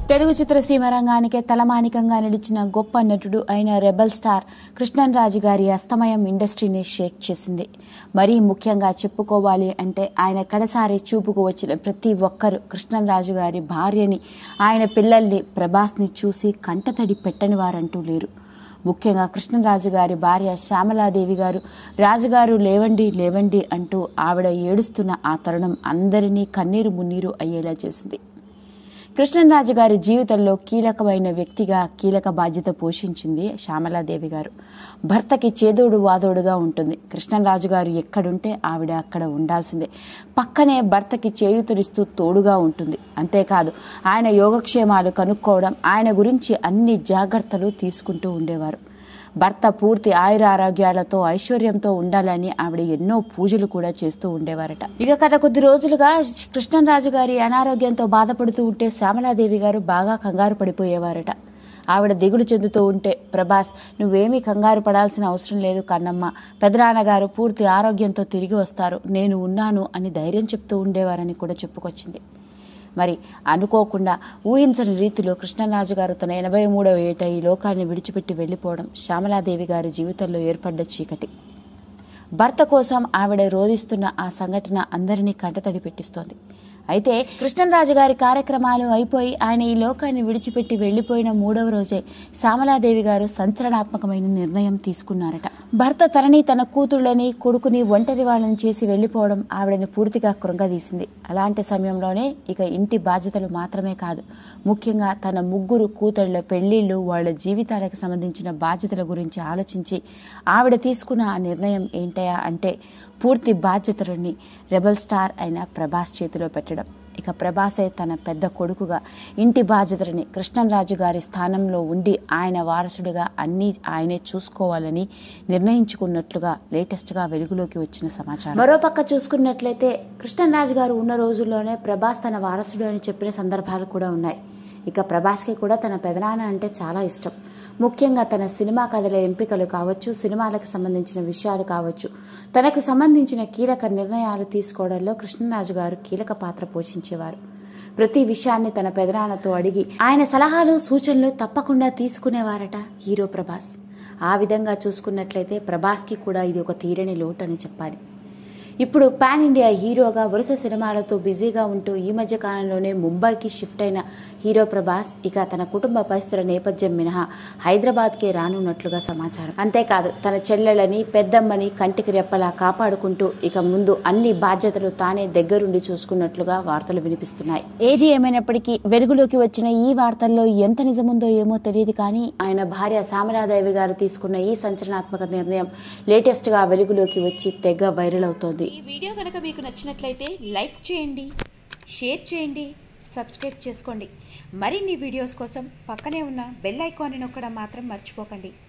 తెలుగు చిత్రసీమ రంగానికే తలమానికంగా నిలిచిన గొప్ప నటుడు అయిన రెబల్ స్టార్ కృష్ణన్ రాజు గారి అస్తమయం ఇండస్ట్రీని షేక్ చేసింది మరీ ముఖ్యంగా చెప్పుకోవాలి అంటే ఆయన కడసారి చూపుకు వచ్చిన ప్రతి ఒక్కరూ కృష్ణన్ రాజు గారి భార్యని ఆయన పిల్లల్ని ప్రభాస్ని చూసి కంటతడి పెట్టని వారంటూ లేరు ముఖ్యంగా కృష్ణరాజు గారి భార్య శ్యామలాదేవి గారు రాజుగారు లేవండి లేవండి అంటూ ఆవిడ ఏడుస్తున్న ఆ తరుణం అందరినీ కన్నీరు మున్నీరు అయ్యేలా చేసింది కృష్ణరాజు గారి జీవితంలో కీలకమైన వ్యక్తిగా కీలక బాధ్యత పోషించింది శ్యామలాదేవి గారు భర్తకి చేదోడు వాదోడుగా ఉంటుంది కృష్ణరాజు గారు ఎక్కడుంటే ఆవిడ అక్కడ ఉండాల్సిందే పక్కనే భర్తకి చేయూతనిస్తూ తోడుగా ఉంటుంది అంతేకాదు ఆయన యోగక్షేమాలు కనుక్కోవడం ఆయన గురించి అన్ని జాగ్రత్తలు తీసుకుంటూ ఉండేవారు భర్త పూర్తి ఆయుర ఆరోగ్యాలతో ఐశ్వర్యంతో ఉండాలని ఆవిడ ఎన్నో పూజలు కూడా చేస్తూ ఉండేవారట ఇక గత కొద్ది రోజులుగా కృష్ణరాజు గారి అనారోగ్యంతో బాధపడుతూ ఉంటే శ్యామలాదేవి గారు బాగా కంగారు పడిపోయేవారట ఆవిడ దిగులు చెందుతూ ఉంటే ప్రభాస్ నువ్వేమీ కంగారు పడాల్సిన అవసరం లేదు కన్నమ్మ పెదనాన్నగారు పూర్తి ఆరోగ్యంతో తిరిగి వస్తారు నేను ఉన్నాను అని ధైర్యం చెప్తూ ఉండేవారని కూడా చెప్పుకొచ్చింది మరి అనుకోకుండా ఊహించని రీతిలో కృష్ణరాజు గారు తన ఎనభై మూడవ ఏట ఈ లోకాన్ని విడిచిపెట్టి వెళ్ళిపోవడం శ్యామలాదేవి గారి జీవితంలో ఏర్పడ్డ చీకటి భర్త కోసం ఆవిడ రోధిస్తున్న ఆ సంఘటన అందరినీ కంటతడి పెట్టిస్తోంది అయితే కృష్ణరాజు గారి కార్యక్రమాలు అయిపోయి ఆయన ఈ లోకాన్ని విడిచిపెట్టి వెళ్లిపోయిన మూడవ రోజే శ్యామలాదేవి గారు సంచలనాత్మకమైన నిర్ణయం తీసుకున్నారట భర్త తనని తన కూతుళ్ళని కొడుకుని ఒంటరి వాళ్ళని చేసి వెళ్లిపోవడం ఆవిడని పూర్తిగా కృంగదీసింది అలాంటి సమయంలోనే ఇక ఇంటి బాధ్యతలు మాత్రమే కాదు ముఖ్యంగా తన ముగ్గురు కూతుళ్ల పెళ్లిళ్ళు వాళ్ళ జీవితాలకు సంబంధించిన బాధ్యతల గురించి ఆలోచించి ఆవిడ తీసుకున్న ఆ నిర్ణయం ఏంటయా అంటే పూర్తి బాధ్యతలని రెబల్ స్టార్ అయిన ప్రభాస్ చేతిలో పెట్టడం ఇక ప్రభాసే తన పెద్ద కొడుకుగా ఇంటి బాధ్యతలని కృష్ణరాజు గారి స్థానంలో ఉండి ఆయన వారసుడిగా అన్నీ ఆయనే చూసుకోవాలని నిర్ణయించుకున్నట్లుగా లేటెస్ట్గా వెలుగులోకి వచ్చిన సమాచారం మరోపక్క చూసుకున్నట్లయితే కృష్ణరాజు గారు ఉన్న రోజుల్లోనే ప్రభాస్ తన వారసుడు అని చెప్పిన సందర్భాలు కూడా ఉన్నాయి ఇక ప్రభాస్కి కూడా తన పెదనాన్న అంటే చాలా ఇష్టం ముఖ్యంగా తన సినిమా కథల ఎంపికలు కావచ్చు సినిమాలకు సంబంధించిన విషయాలు కావచ్చు తనకు సంబంధించిన కీలక నిర్ణయాలు తీసుకోవడంలో కృష్ణరాజు గారు కీలక పాత్ర పోషించేవారు ప్రతి విషయాన్ని తన పెదనాన్నతో అడిగి ఆయన సలహాలు సూచనలు తప్పకుండా తీసుకునేవారట హీరో ప్రభాస్ ఆ విధంగా చూసుకున్నట్లయితే ప్రభాస్కి కూడా ఇది ఒక తీరని లోటు అని చెప్పాలి ఇప్పుడు పాన్ ఇండియా హీరోగా వరుస సినిమాలతో బిజీగా ఉంటూ ఈ మధ్య కాలంలోనే ముంబైకి షిఫ్ట్ అయిన హీరో ప్రభాస్ ఇక తన కుటుంబ పరిస్థితుల నేపథ్యం మినహా హైదరాబాద్కే రానున్నట్లుగా సమాచారం అంతేకాదు తన చెల్లెలని పెద్దమ్మని కంటికి రెప్పలా కాపాడుకుంటూ iక ముందు అన్ని బాధ్యతలు తానే దగ్గరుండి చూసుకున్నట్లుగా వార్తలు వినిపిస్తున్నాయి ఏది ఏమైనప్పటికీ వెలుగులోకి వచ్చిన ఈ వార్తల్లో ఎంత నిజముందో ఏమో తెలియదు కానీ ఆయన భార్య శ్యామలాదేవి గారు తీసుకున్న ఈ సంచలనాత్మక నిర్ణయం లేటెస్ట్ గా వెలుగులోకి వచ్చి తెగ వైరల్ అవుతోంది ఈ వీడియో కనుక మీకు నచ్చినట్లయితే లైక్ చేయండి షేర్ చేయండి సబ్స్క్రైబ్ చేసుకోండి మరిన్ని వీడియోస్ కోసం పక్కనే ఉన్న బెల్ ఐకాన్ని నొక్కడం మాత్రం మర్చిపోకండి